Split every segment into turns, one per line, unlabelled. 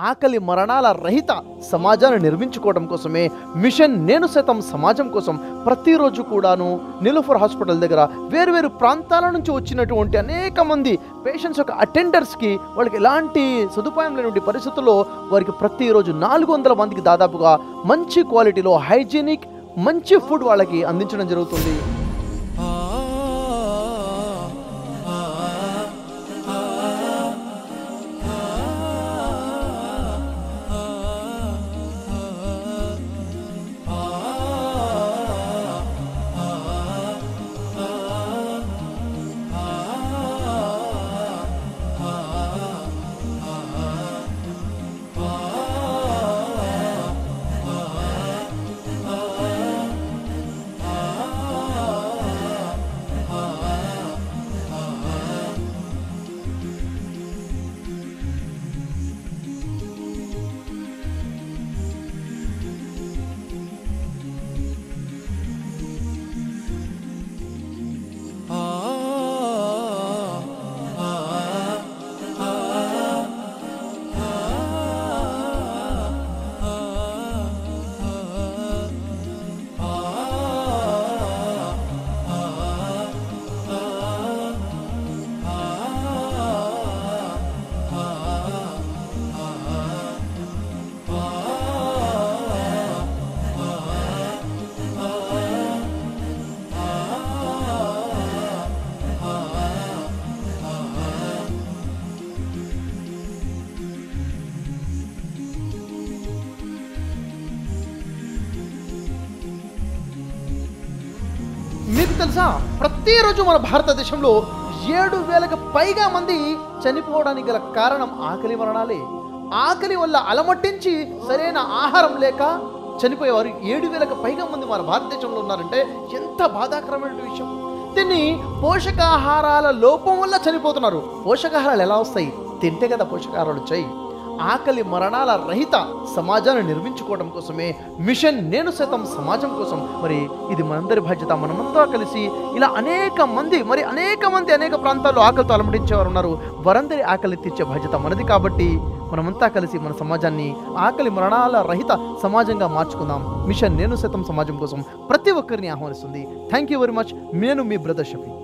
ఆకలి మరణాల రహిత సమాజాన్ని నిర్మించుకోవడం కోసమే మిషన్ నేను శాతం సమాజం కోసం ప్రతిరోజు కూడాను నిలుఫర్ హాస్పిటల్ దగ్గర వేరువేరు ప్రాంతాల నుంచి వచ్చినటువంటి అనేక మంది పేషెంట్స్ యొక్క అటెండర్స్కి వాళ్ళకి ఎలాంటి సదుపాయం లేనటువంటి పరిస్థితుల్లో వారికి ప్రతిరోజు నాలుగు వందల మందికి దాదాపుగా మంచి క్వాలిటీలో హైజీనిక్ మంచి ఫుడ్ వాళ్ళకి అందించడం జరుగుతుంది మీకు తెలుసా ప్రతిరోజు మన భారతదేశంలో ఏడు వేలకు పైగా మంది చనిపోవడానికి గల కారణం ఆకలి మరణాలే ఆకలి వల్ల అలమట్టించి సరైన ఆహారం లేక చనిపోయేవారు ఏడు వేలకు పైగా మంది మన భారతదేశంలో ఉన్నారంటే ఎంత బాధాకరమైన విషయం దీన్ని పోషకాహారాల లోపం వల్ల చనిపోతున్నారు పోషకాహారాలు ఎలా వస్తాయి తింటే కదా పోషకాహారాలు వచ్చాయి ఆకలి మరణాల రహిత సమాజాన్ని నిర్మించుకోవడం కోసమే మిషన్ నేను శాతం సమాజం కోసం మరి ఇది మనందరి బాధ్యత మనమంతా కలిసి ఇలా అనేక మంది మరి అనేక మంది అనేక ప్రాంతాల్లో ఆకలితో అలమటించేవారు ఉన్నారు వారందరి ఆకలి తీర్చే బాధ్యత మనది కాబట్టి మనమంతా కలిసి మన సమాజాన్ని ఆకలి మరణాల రహిత సమాజంగా మార్చుకుందాం మిషన్ నేను శాతం సమాజం కోసం ప్రతి ఒక్కరిని ఆహ్వానిస్తుంది థ్యాంక్ యూ వెరీ మచ్ నేను మీ brother Shafi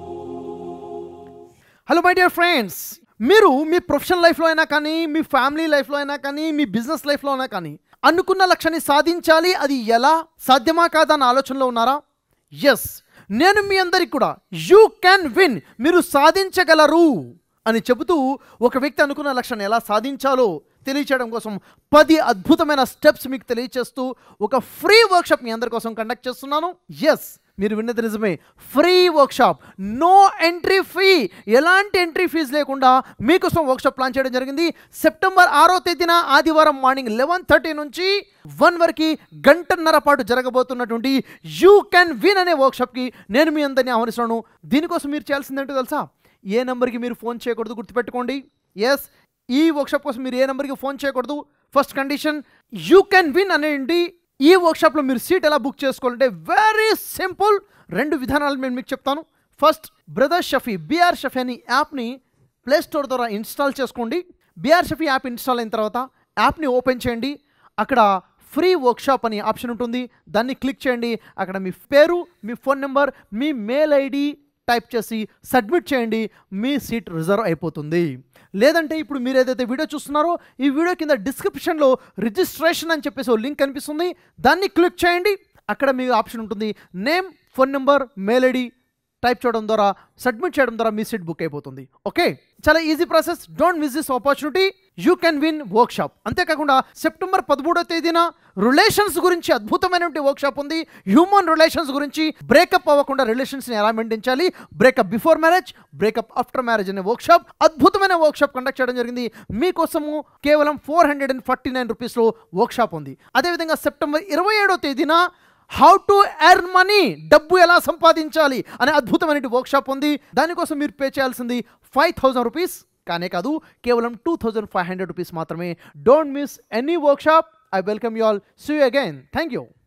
hello my dear friends మీరు మీ ప్రొఫెషనల్ లైఫ్లో అయినా కానీ మీ ఫ్యామిలీ లైఫ్లో అయినా కానీ మీ బిజినెస్ లైఫ్లో అయినా కానీ అనుకున్న లక్ష్యాన్ని సాధించాలి అది ఎలా సాధ్యమా కాదా అన్న ఆలోచనలో ఉన్నారా ఎస్ నేను మీ అందరికి కూడా యూ క్యాన్ విన్ మీరు సాధించగలరు అని చెబుతూ ఒక వ్యక్తి అనుకున్న లక్ష్యాన్ని ఎలా సాధించాలో తెలియచేయడం కోసం పది అద్భుతమైన స్టెప్స్ మీకు తెలియచేస్తూ ఒక ఫ్రీ వర్క్షాప్ మీ అందరి కోసం కండక్ట్ చేస్తున్నాను ఎస్ మీరు విన్నది నిజమే free workshop no entry fee ఎలాంటి ఎంట్రీ ఫీజు లేకుండా మీకోసం వర్క్షాప్ ప్లాన్ చేయడం జరిగింది సెప్టెంబర్ ఆరో తేదీన ఆదివారం మార్నింగ్ లెవెన్ థర్టీ నుంచి వన్ వరకు గంటన్నర పాటు జరగబోతున్నటువంటి యూ కెన్ విన్ అనే వర్క్షాప్కి నేను మీ అందరినీ ఆహ్వానిస్తున్నాను దీనికోసం మీరు చేయాల్సింది ఏంటో తెలుసా ఏ నెంబర్కి మీరు ఫోన్ చేయకూడదు గుర్తుపెట్టుకోండి ఎస్ ఈ వర్క్షాప్ కోసం మీరు ఏ నెంబర్కి ఫోన్ చేయకూడదు first condition you can win అనేది ఈ వర్క్షాప్లో మీరు సీట్ ఎలా బుక్ చేసుకోవాలంటే వెరీ సింపుల్ రెండు విధానాలు నేను మీకు చెప్తాను first brother Shafi BR Shafi అనే యాప్ని ప్లే స్టోర్ ద్వారా ఇన్స్టాల్ చేసుకోండి బిఆర్ షఫీ యాప్ ఇన్స్టాల్ అయిన తర్వాత యాప్ని ఓపెన్ చేయండి అక్కడ ఫ్రీ వర్క్షాప్ అనే ఆప్షన్ ఉంటుంది దాన్ని క్లిక్ చేయండి అక్కడ మీ పేరు మీ ఫోన్ నెంబర్ మీ మెయిల్ ఐడి టైప్ చేసి సబ్మిట్ చేయండి మీ సీట్ రిజర్వ్ అయిపోతుంది లేదంటే ఇప్పుడు మీరు ఏదైతే వీడియో చూస్తున్నారో ఈ వీడియో కింద డిస్క్రిప్షన్లో రిజిస్ట్రేషన్ అని చెప్పేసి ఓ లింక్ కనిపిస్తుంది దాన్ని క్లిక్ చేయండి అక్కడ మీకు ఆప్షన్ ఉంటుంది name phone number mail ID type చేయడం ద్వారా సబ్మిట్ చేయడం ద్వారా మీ సీట్ బుక్ అయిపోతుంది ఓకే చాలా easy process don't miss this opportunity you can win workshop అంతేకాకుండా సెప్టెంబర్ పదమూడో తేదీన రిలేషన్స్ గురించి అద్భుతమైనటువంటి వర్క్షాప్ ఉంది హ్యూమన్ రిలేషన్స్ గురించి బ్రేకప్ అవ్వకుండా రిలేషన్స్ని ఎలా మెయింటైన్ చేయాలి breakup before marriage breakup after marriage అనే వర్క్షాప్ అద్భుతమైన వర్క్షాప్ కండక్ట్ చేయడం జరిగింది మీకోసము కేవలం four hundred and forty nine రూపీస్లో వర్క్షాప్ ఉంది అదేవిధంగా సెప్టెంబర్ ఇరవై ఏడో తేదీన హౌ టు ఎర్న్ మనీ డబ్బు ఎలా సంపాదించాలి అనే అద్భుతమైన వర్క్షాప్ ఉంది దానికోసం మీరు పే చేయాల్సింది ఫైవ్ థౌసండ్ రూపీస్ కానే కాదు కేవలం two thousand five hundred rupees మాత్రమే don't miss any workshop I welcome you all see you again thank you